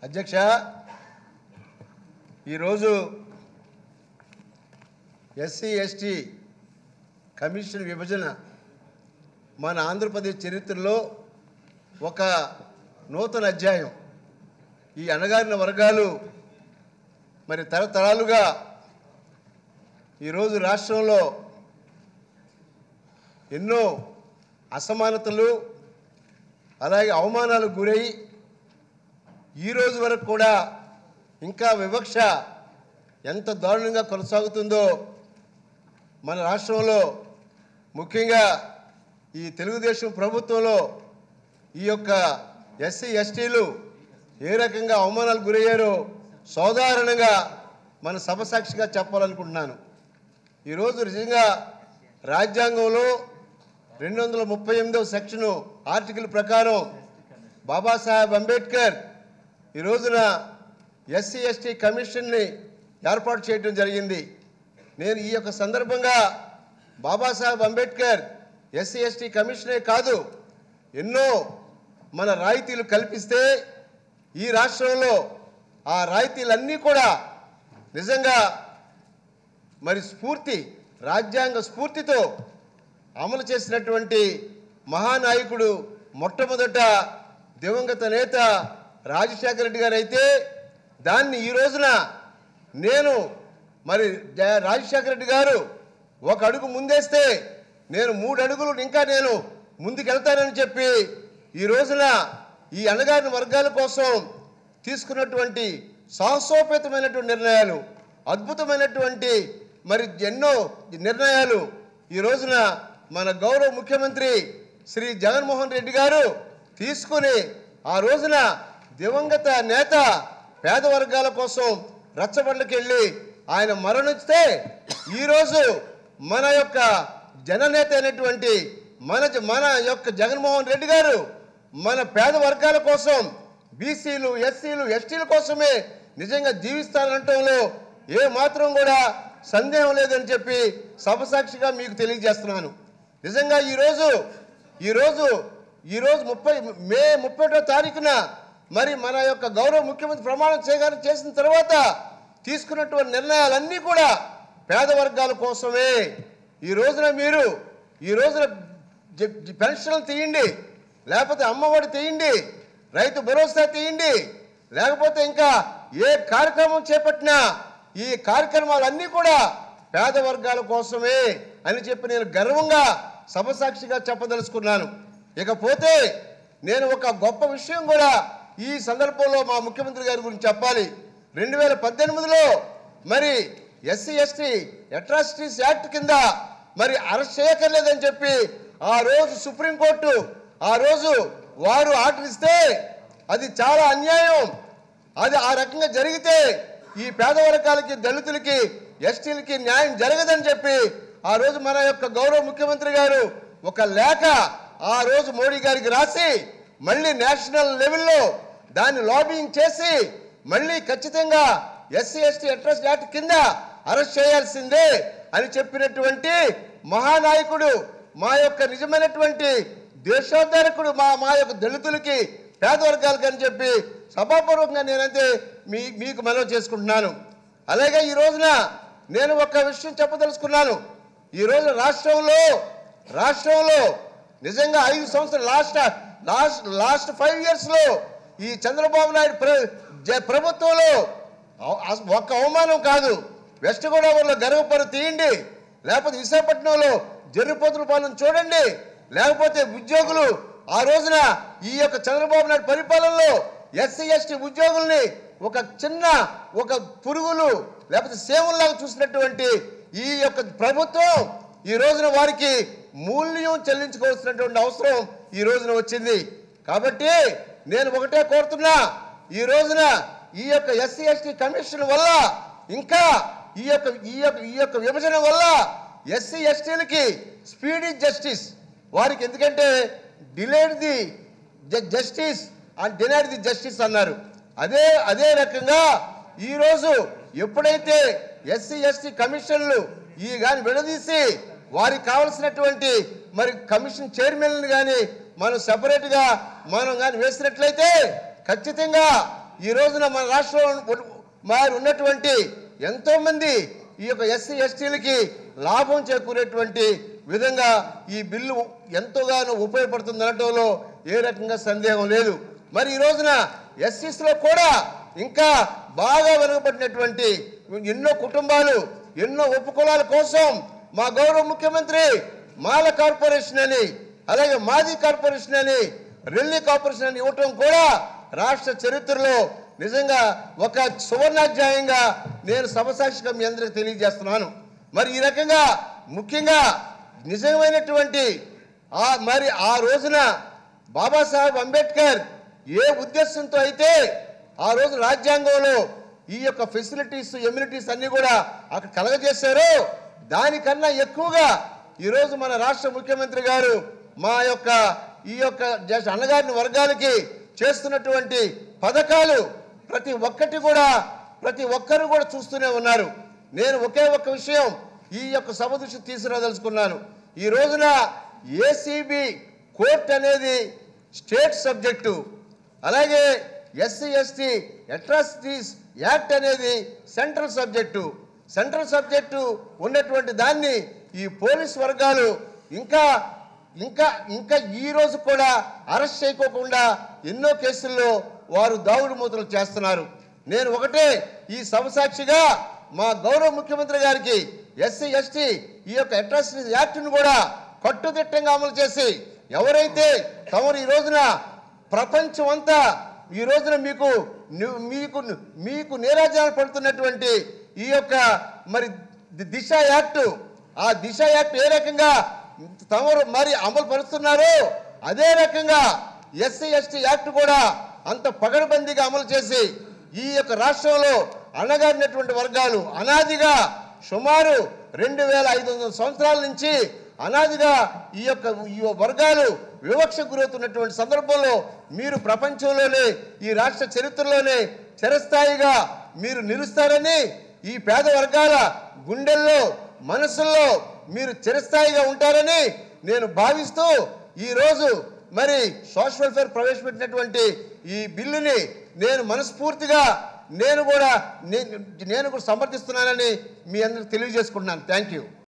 అధ్యక్ష ఈరోజు SC ST commission విభజన మన ఆంధ్రప్రదేశ్ చరిత్రలో ఒక నూతన అధ్యాయం ఈ అణగారిన వర్గాలు మరి తరతరాలుగా ఈరోజు రాష్ట్రంలో ఎన్నో అసమానతలు అలాగే అవమానాలకు గురై ఈ రోజు వరకు కూడా ఇంకా వివక్ష ఎంత దారుణంగా కొనసాగుతుందో మన రాష్ట్రంలో ముఖ్యంగా ఈ తెలుగుదేశం ప్రభుత్వంలో ఈ యొక్క ఎస్సీ ఎస్టీలు ఏ రకంగా అవమానాలకు గురయ్యారో సాధారణంగా మన సభ సాక్షిగా చెప్పాలనుకుంటున్నాను ఈరోజు నిజంగా రాజ్యాంగంలో రెండు వందల ముప్పై ఎనిమిదవ సెక్షను ఆర్టికల్ ప్రకారం బాబాసాహెబ్ అంబేద్కర్ ఈ రోజున ఎస్సీ ఎస్టీ కమిషన్ని ఏర్పాటు చేయడం జరిగింది నేను ఈ యొక్క సందర్భంగా బాబాసాహెబ్ అంబేద్కర్ ఎస్సీ ఎస్టీ కమిషనే కాదు ఎన్నో మన రాయితీలు కల్పిస్తే ఈ రాష్ట్రంలో ఆ రాయితీలన్నీ కూడా నిజంగా మరి స్ఫూర్తి రాజ్యాంగ స్ఫూర్తితో అమలు చేసినటువంటి మహానాయకుడు మొట్టమొదట దివంగత నేత రాజశేఖర రెడ్డి గారు అయితే దాన్ని ఈ రోజున నేను మరి జ- రాజశేఖర రెడ్డి గారు ఒక అడుగు ముందేస్తే నేను మూడు అడుగులు ఇంకా నేను ముందుకెళ్తానని చెప్పి ఈ రోజున ఈ అణగారిన వర్గాల కోసం తీసుకున్నటువంటి సాహసోపేతమైనటువంటి నిర్ణయాలు అద్భుతమైనటువంటి మరి ఎన్నో నిర్ణయాలు ఈ రోజున మన గౌరవ ముఖ్యమంత్రి శ్రీ జగన్మోహన్ రెడ్డి గారు తీసుకుని ఆ రోజున దివంగత నేత పేద వర్గాల కోసం రచ్చబండకెళ్ళి ఆయన మరణిస్తే ఈరోజు మన యొక్క జననేత అయినటువంటి మన జ- మన యొక్క జగన్మోహన్ రెడ్డి గారు మన పేద వర్గాల కోసం బీసీలు ఎస్సీలు ఎస్టీల కోసమే నిజంగా జీవిస్తానంటంలో ఏ మాత్రం కూడా సందేహం లేదని చెప్పి సభసాక్షిగా మీకు తెలియజేస్తున్నాను నిజంగా ఈరోజు ఈరోజు ఈరోజు ముప్పై మే ముప్పై తారీఖున మరి మన యొక్క గౌరవ ముఖ్యమంత్రి ప్రమాణం చేయగానే చేసిన తర్వాత తీసుకున్నటువంటి నిర్ణయాలన్నీ కూడా పేద వర్గాల కోసమే ఈ రోజున మీరు ఈ రోజున జ- జ- పెన్షన్లు తీయండి లేకపోతే అమ్మఒడి తీయండి రైతు భరోసా తీయండి లేకపోతే ఇంకా ఏ కార్యక్రమం చేపట్టినా ఈ కార్యక్రమాలన్నీ కూడా పేద వర్గాల కోసమే అని చెప్పి నేను గర్వంగా సభసాక్షిగా చెప్పదలుచుకున్నాను ఇకపోతే నేను ఒక గొప్ప విషయం కూడా ఈ సందర్భంలో మా ముఖ్యమంత్రి గారి గురించి చెప్పాలి రెండు వేల పద్దెనిమిదిలో మరి ఎస్సీ ఎస్టీ అట్రాసిటీస్ యాక్ట్ కింద మరి అరెస్ట్ చేయక్కర్లేదని చెప్పి ఆ రోజు సుప్రీంకోర్టు ఆ రోజు వారు ఆర్డర్ ఇస్తే అది చాలా అన్యాయం అది ఆ రకంగా జరిగితే ఈ పేద వర్గాలకి దళితులకి ఎస్టీలకి న్యాయం జరగదని చెప్పి ఆ రోజు మన యొక్క గౌరవ ముఖ్యమంత్రి గారు ఒక లేఖ ఆ రోజు మోడీ గారికి రాసి మళ్ళీ నేషనల్ లెవెల్లో దాన్ని లాబింగ్ చేసి మళ్ళీ ఖచ్చితంగా ఎస్సీ ఎస్టీ అట్రస్ట్ యాక్ట్ కింద అరెస్ట్ చేయాల్సిందే అని చెప్పినటువంటి మహానాయకుడు మా యొక్క నిజమైనటువంటి దేశోద్ధరకుడు మా మా యొక్క దళితులకి పేద వర్గాలకు అని చెప్పి సభాపూర్వకంగా నేనైతే మీ మీకు మనవి చేసుకుంటున్నాను అలాగే ఈ రోజున నేను ఒక విషయం చెప్పదలుచుకున్నాను ఈ రోజు రాష్ట్రంలో రాష్ట్రంలో నిజంగా ఐదు సంవత్సరాలు లాస్ట్ లాస్ట్ లాస్ట్ ఫైవ్ ఇయర్స్లో ఈ చంద్రబాబు నాయుడు ప్ర జ- ప్రభుత్వంలో అవ- అస- ఒక్క అవమానం కాదు వెస్ట్ గోదావరిలో గర్వపరు తీయండి లేకపోతే విశాఖపట్నంలో జర్రిపోతుల పాలన చూడండి లేకపోతే ఉద్యోగులు ఆ రోజున ఈ యొక్క చంద్రబాబు నాయుడు పరిపాలనలో ఎస్సీ ఎస్టీ ఉద్యోగుల్ని ఒక చిన్న ఒక పురుగులు లేకపోతే సేవల్లాగా చూసినటువంటి ఈ యొక్క ప్రభుత్వం ఈ రోజున వారికి మూల్యం చెల్లించుకోవాల్సినటువంటి అవసరం ఈ రోజున వచ్చింది కాబట్టి నేను ఒకటే కోరుతున్నా ఈ రోజున ఈ యొక్క ఎస్సీ ఎస్టీ కమిషన్ వల్ల ఇంకా ఈ యొక్క ఈ యొక్క ఈ యొక్క విభజన వల్ల ఎస్సీ ఎస్టీలకి స్పీడీ జస్టిస్ వారికి ఎందుకంటే delayed the justice and denied the justice అన్నారు అదే అదే రకంగా ఈరోజు ఎప్పుడైతే ఎస్సీ ఎస్టీ కమిషన్లు ఈ కానీ విడదీసి వారికి కావలసినటువంటి మరి కమిషన్ చైర్మన్ కానీ మనం సెపరేట్గా మనం కానీ వేసినట్లయితే ఖచ్చితంగా ఈ రోజున మన రాష్ట్రంలో మరి ఉన్నటువంటి ఎంతోమంది ఈ యొక్క ఎస్సీ ఎస్టీలకి లాభం చేకూరేటువంటి విధంగా ఈ బిల్లు ఎంతోగానో ఉపయోగపడుతుంది అనటంలో ఏ రకంగా సందేహం లేదు మరి ఈ రోజున ఎస్సీస్లో కూడా ఇంకా బాగా వెనుకబడినటువంటి ఎన్నో కుటుంబాలు ఎన్నో ఉపకులాల కోసం మా గౌరవ ముఖ్యమంత్రి మాల కార్పొరేషన్ అని అలాగే మాది కార్పొరేషన్ అని రెల్లి కార్పొరేషన్ అని ఇవ్వటం కూడా రాష్ట్ర చరిత్రలో నిజంగా ఒక సువర్ణాధ్యాయంగా నేను సమసాక్షిగా మీ అందరికి తెలియజేస్తున్నాను మరి ఈ రకంగా ముఖ్యంగా నిజమైనటువంటి ఆ మరి ఆ రోజున బాబాసాహెబ్ అంబేద్కర్ ఏ ఉద్దేశంతో అయితే ఆ రోజు రాజ్యాంగంలో ఈ యొక్క ఫెసిలిటీస్ ఎమ్యూనిటీస్ అన్ని కూడా అక్కడ కలగజేశారో దానికన్నా ఎక్కువగా ఈరోజు మన రాష్ట్ర ముఖ్యమంత్రి గారు మా యొక్క ఈ యొక్క జస్ట్ అన్నగారిని వర్గాలకి చేస్తున్నటువంటి పథకాలు ప్రతి ఒక్కటి కూడా ప్రతి ఒక్కరు కూడా చూస్తూనే ఉన్నారు నేను ఒకే ఒక్క విషయం ఈ యొక్క సభ దృష్టి తీసుకురాదలుచుకున్నాను ఈ రోజున ఏసీబీ కోర్ట్ అనేది స్టేట్ సబ్జెక్టు అలాగే ఎస్సీ ఎస్టీ అట్రాసిటీస్ యాక్ట్ అనేది సెంట్రల్ సబ్జెక్టు సెంట్రల్ సబ్జెక్టు ఉన్నటువంటి దాన్ని ఈ పోలీస్ వర్గాలు ఇంకా ఇంకా ఇంకా ఈ రోజు కూడా అరెస్ట్ చేయకోకుండా ఎన్నో కేసుల్లో వారు దావుడు మూతలు చేస్తున్నారు నేను ఒకటే ఈ సభసాక్షిగా మా గౌరవ ముఖ్యమంత్రి గారికి ఎస్సీ ఎస్టీ ఈ యొక్క అట్రాసిటీస్ యాక్ట్ను కూడా కట్టుదిట్టంగా అమలు చేసి ఎవరైతే తమరు ఈ రోజున ప్రపంచం అంతా ఈ రోజున మీకు ని- మీకు మీకు నీరాజనాలు పడుతున్నటువంటి ఈ యొక్క మరి ది- దిశ యాక్ట్ ఆ దిశ యాక్ట్ ఏ రకంగా తమరు మరి అమలు పరుస్తున్నారో అదే రకంగా ఎస్సీ ఎస్టీ యాక్ట్ కూడా అంత పగడబందీగా అమలు చేసి ఈ యొక్క రాష్ట్రంలో అణగారినటువంటి వర్గాలు అనాదిగా సుమారు రెండు వేల ఐదు వందల సంవత్సరాల నుంచి అనాదిగా ఈ యొక్క ఈ వర్గాలు వివక్ష గురవుతున్నటువంటి సందర్భంలో మీరు ప్రపంచంలోనే ఈ రాష్ట్ర చరిత్రలోనే చిరస్థాయిగా మీరు నిలుస్తారని ఈ పేద వర్గాల గుండెల్లో మనసుల్లో మీరు చిరస్థాయిగా ఉంటారని నేను భావిస్తూ ఈరోజు మరి సోషల్ వెల్ఫేర్ ప్రవేశపెట్టినటువంటి ఈ బిల్లుని నేను మనస్ఫూర్తిగా నేను కూడా నేను నేను కూడా సమర్థిస్తున్నానని మీ అందరికి తెలియజేసుకుంటున్నాను థ్యాంక్ యూ